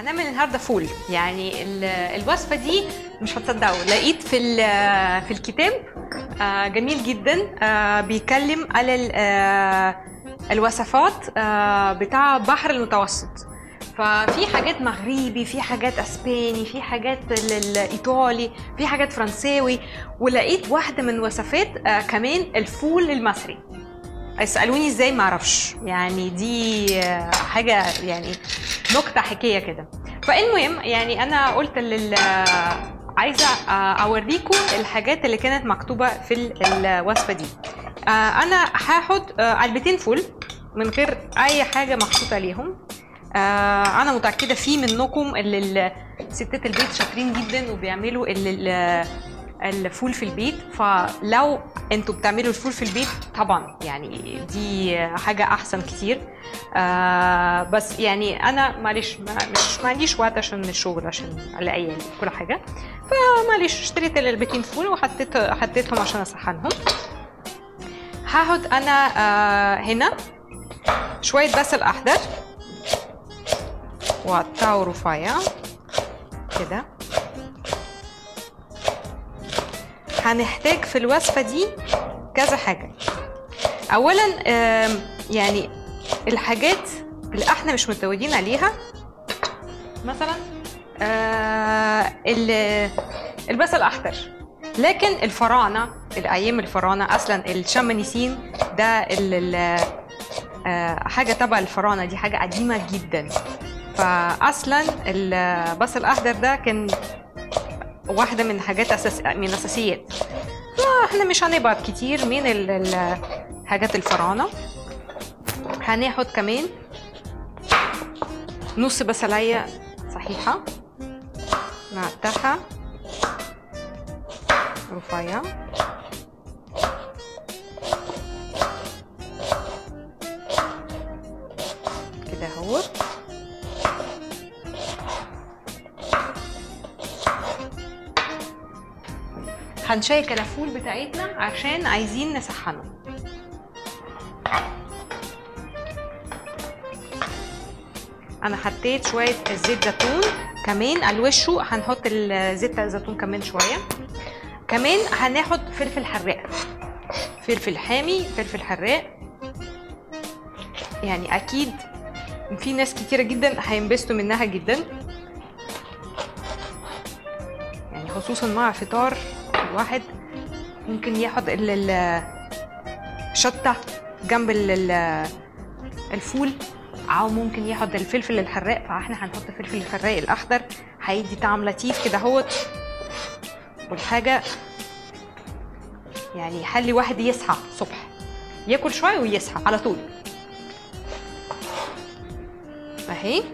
هنعمل النهارده فول يعني ال- الوصفه دي مش هتصدقوا لقيت في ال- في الكتاب آه، جميل جدا آه، بيتكلم على ال- آه، الوصفات آه، بتاع البحر المتوسط ففي حاجات مغربي في حاجات اسباني في حاجات ال- الايطالي في حاجات فرنساوي ولقيت واحده من وصفات آه، كمان الفول المصري اسالوني ازاي ما اعرفش يعني دي آه، حاجه يعني نكته حكايه كده فالمهم يعني انا قلت لل عايزه آه، اوريكم الحاجات اللي كانت مكتوبه في ال- الوصفه دي آه، انا هاخد آه، علبتين فول من غير اي حاجه محطوطه عليهم آه، انا متاكده في منكم اللي ال- ستات البيت شاطرين جدا وبيعملوا ال- ال- الفول في البيت فلو انتوا بتعملوا الفول في البيت طبعا يعني دي حاجه احسن كتير آه بس يعني انا معلش ما مش ما عنديش وقت عشان الشغل عشان العيال كل حاجه فمعلش اشتريت العلبتين فول وحطيت حطيتهم عشان اسخنهم هاخد انا آه هنا شويه بصل احمر وقطعه رفيع كده هنحتاج في الوصفه دي كذا حاجه اولا آم، يعني الحاجات اللي احنا مش متعودين عليها مثلا آه، ال- البصل الاحمر لكن الفراعنه الايام الفراعنه اصلا الشمانيسين ده ال- ال- آه، حاجه تبع الفراعنه دي حاجه قديمه جدا فاصلا البصل الاحمر ده كان واحده من حاجات أساس من اساسيات فاحنا مش هنبعد كتير من ال- ال- حاجات الفراعنه هناخد كمان نص بصلايه صحيحه نقطعها رفيع كده هو هنشيك الفول بتاعتنا عشان عايزين نسخنه انا حطيت شويه زيت زيتون كمان على وشه هنحط ال- زيت الزيتون كمان شويه كمان هناخد فلفل حراق فلفل حامي فلفل حراق يعني اكيد في ناس كتيره جدا هينبسطوا منها جدا يعني خصوصا مع فطار الواحد ممكن ياخد ال- ال- الشطه جنب ال- ال- الفول او ممكن ياخد الفلفل الحراق فاحنا هنحط الفلفل الحراق الاخضر هيدي طعم لطيف كده اهوت والحاجه يعني يخلي واحد يصحى الصبح ياكل شويه ويصحى على طول اهي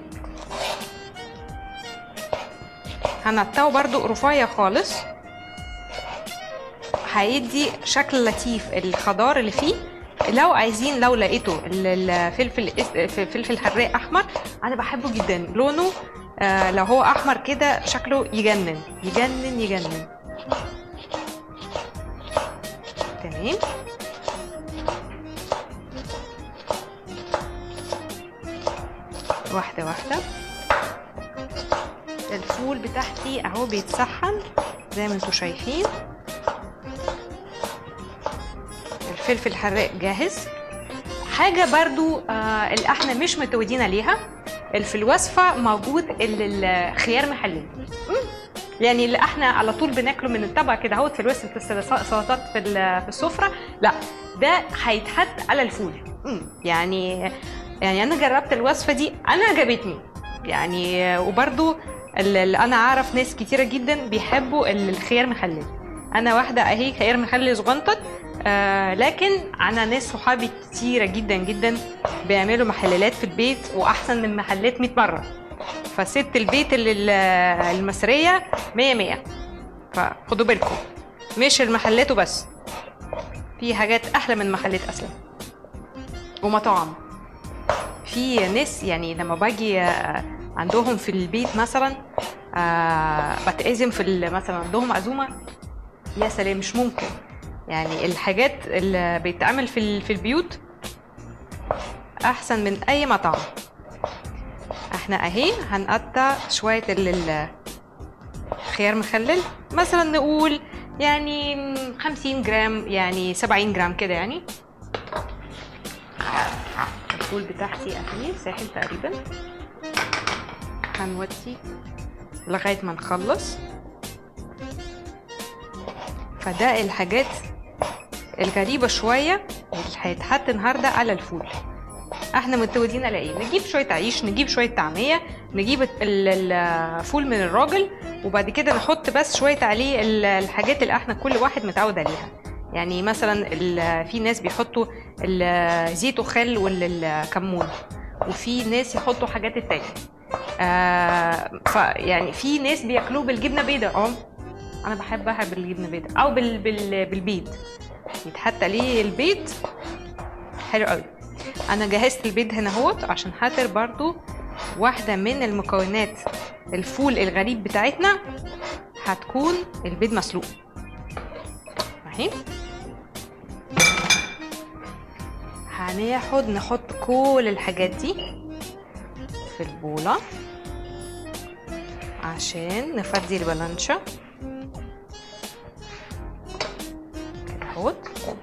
هنقطعه برضو رفيع خالص هيدي شكل لطيف الخضار اللي فيه لو عايزين لو لقيتوا ال- الفلفل الأس- فلفل حراق احمر انا بحبه جدا لونه آه لو هو احمر كده شكله يجنن يجنن يجنن تمام واحده واحده الفول بتاعتي اهو بيتسخن زي ما انتم شايفين الفلفل الحراق جاهز حاجة برضو آه اللي احنا مش متعودين عليها اللي في الوصفة موجود ال- الخيار محلي مم. يعني اللي احنا على طول بناكله من الطبق كده اهوت في الوصفة السلطات في ال- في السفرة لا ده هيتحط على الفول مم. يعني يعني انا جربت الوصفة دي انا عجبتني يعني آه، وبرضو ال- ال- انا اعرف ناس كتيرة جدا بيحبوا ال- الخيار مخلل انا واحدة اهي خيار مخلل صغنطط آه لكن انا ناس صحابي كتيره جدا جدا بيعملوا محللات في البيت واحسن من محلات 100 مره فست البيت اللي ال- المصريه 100 100 فخدوا بالكم مش المحلات وبس في حاجات احلى من محلات اصلا ومطاعم في ناس يعني لما باجي آه، عندهم في البيت مثلا آه بتعزم في ال- مثلا عندهم عزومه يا سلام مش ممكن يعني الحاجات اللي بيتعمل في ال- في البيوت احسن من اي مطعم احنا اهي هنقطع شويه ال- ال- خيار مخلل مثلا نقول يعني 50 جرام يعني 70 جرام كده يعني الفول بتاعتي اهي ساحل تقريبا هنودي لغايه ما نخلص فده الحاجات الغريبة شوية اللي هيتحط النهاردة على الفول احنا متعودين على ايه نجيب شوية عيش نجيب شوية طعمية نجيب ال- ال- الفول من الراجل وبعد كده نحط بس شوية عليه ال- الحاجات اللي احنا كل واحد متعود عليها يعني مثلا ال- في ناس بيحطوا ال- زيت وخل والكمون وفي ناس يحطوا حاجات التانية آه فيعني في ناس بياكلوه بالجبنة بيضاء اه انا بحبها بالجبنة بيضاء او بال بال بالبيض يتحط عليه البيض حلو قوي انا جهزت البيض هنا اهوت عشان خاطر برضو واحدة من المكونات الفول الغريب بتاعتنا هتكون البيض مسلوق اهي هناخد نحط كل الحاجات دي في البولة عشان نفضي البلانشا كده اهوت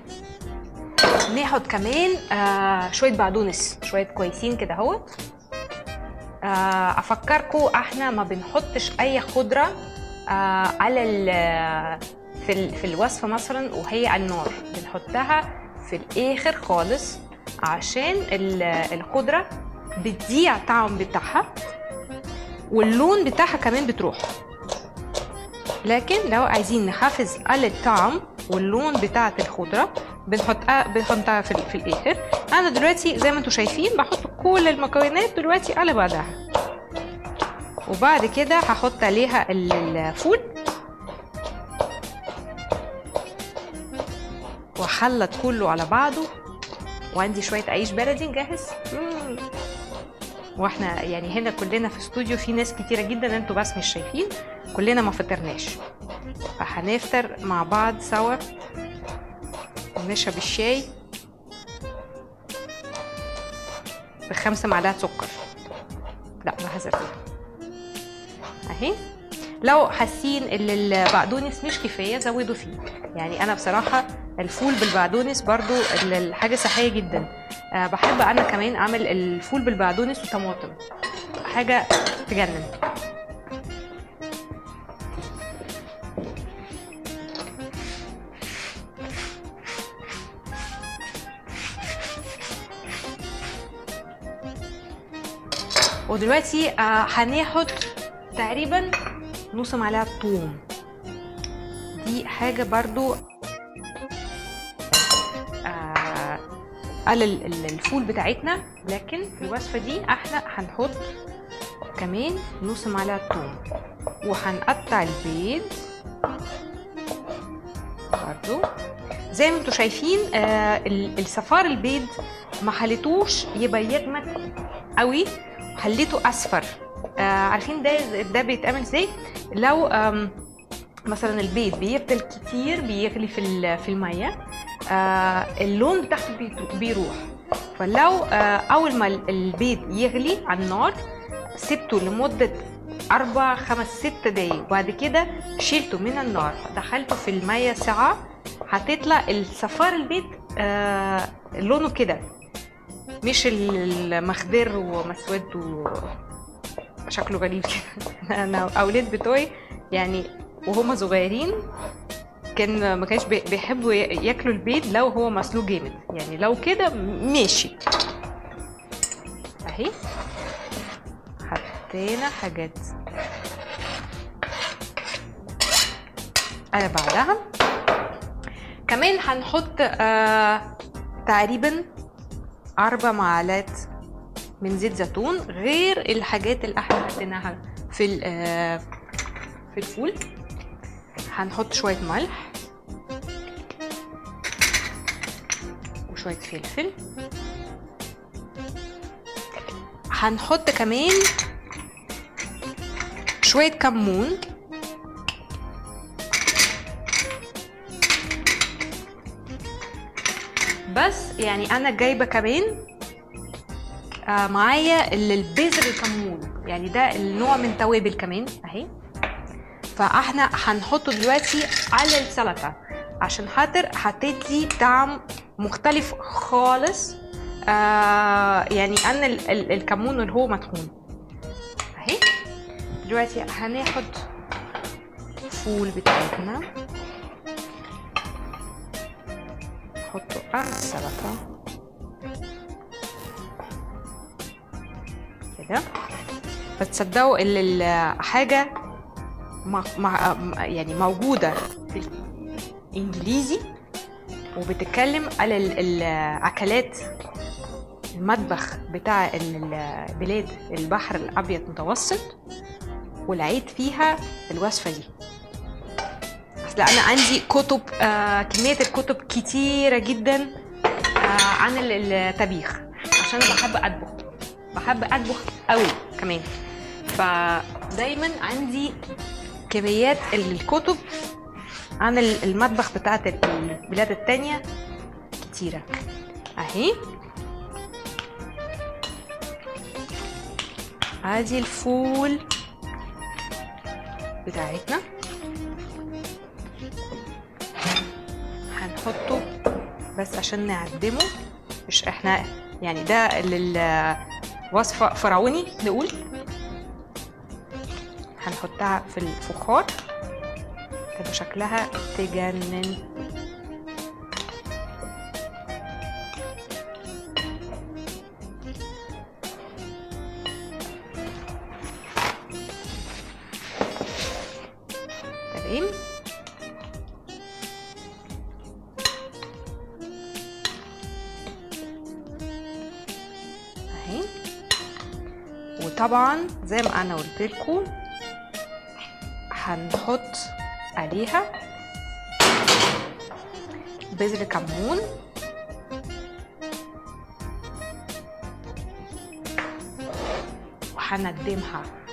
ناخد كمان آه شويه بقدونس شويه كويسين كده اهوت آه افكركم احنا ما بنحطش اي خضره آه على ال- في ال- في الوصفه مثلا وهي على النار بنحطها في الاخر خالص عشان ال- الخضره بتضيع طعم بتاعها واللون بتاعها كمان بتروح لكن لو عايزين نحافظ على الطعم واللون بتاعة الخضرة بنحطها بنحطها في, في الآخر أنا دلوقتي زي ما انتم شايفين بحط كل المكونات دلوقتي على بعضها وبعد كده هحط عليها ال- الفول واخلط كله على بعضه وعندي شوية عيش بلدي جاهز مم. واحنا يعني هنا كلنا في استوديو في ناس كتيرة جدا انتوا بس مش شايفين كلنا ما فطرناش فهنفطر مع بعض سوا ونشرب الشاي بخمسة معلقة سكر لا بهزر اهي لو حاسين ان البقدونس مش كفايه زودوا فيه يعني انا بصراحه الفول بالبقدونس برضو ال- الحاجه صحيه جدا أه بحب انا كمان اعمل الفول بالبقدونس وطماطم حاجه تجنن ودلوقتي آه، هناخد تقريبا نص معلقه ثوم دي حاجه برضو آه، على ال- ال- الفول بتاعتنا لكن في الوصفه دي احنا هنحط كمان نص معلقه ثوم وهنقطع البيض برضو زي ما انتم شايفين آه ال- الصفار البيض ما خليتوش يبقى يغمق قوي خليته اصفر آه عارفين ده ده بيتعمل ازاي لو آم مثلا البيض بيفضل كتير بيغلي في ال- في الميه آه اللون بتاعته بيت- بيروح فلو آه اول ما ال- البيض يغلي على النار سبته لمده أربع خمس ست دقايق وبعد كده شيلته من النار دخلته في المية ساعة هتطلع الصفار البيض آه لونه كده مش المخضر ومسود و شكله غريب كده انا اولاد بتوعي يعني وهم صغيرين كان ما كانش بي- بيحبوا ي- ياكلوا البيض لو هو مسلوق جامد يعني لو كده ماشي اهي حطينا حاجات على بعضها كمان هنحط آه تقريبا أربع معلقات من زيت زيتون غير الحاجات اللي احنا حطيناها في ال- آه، في الفول هنحط شوية ملح وشوية فلفل هنحط كمان شوية كمون بس يعني انا جايبه كمان آه معايا ال- البذر الكمون يعني ده النوع من توابل كمان اهي فاحنا هنحطه دلوقتي على السلطه عشان خاطر هتدي طعم مختلف خالص آه يعني انا ال- ال- الكمون اللي هو مطحون اهي دلوقتي هناخد الفول بتاعتنا نحطه على السلطه كده فتصدقوا ال- الحاجة مع مع يعني موجودة في الإنجليزي وبتتكلم على ال- الأكلات المطبخ بتاع ال- بلاد البحر الأبيض المتوسط ولقيت فيها الوصفة دي أصل أنا عندي كتب آه كمية الكتب كتيرة جدا آه عن ال- الطبيخ عشان أنا بحب أطبخ بحب اطبخ قوي كمان فدايما عندي كميات الكتب عن ال- المطبخ بتاعت البلاد التانية كتيرة اهي ادي الفول بتاعتنا هنحطه بس عشان نعدمه مش احنا يعني ده لل وصفة فرعوني نقول هنحطها في الفخار تبقى شكلها تجنن تمام اهي وطبعا زي ما انا قلت لكم هنحط عليها بذر كمون وهندمها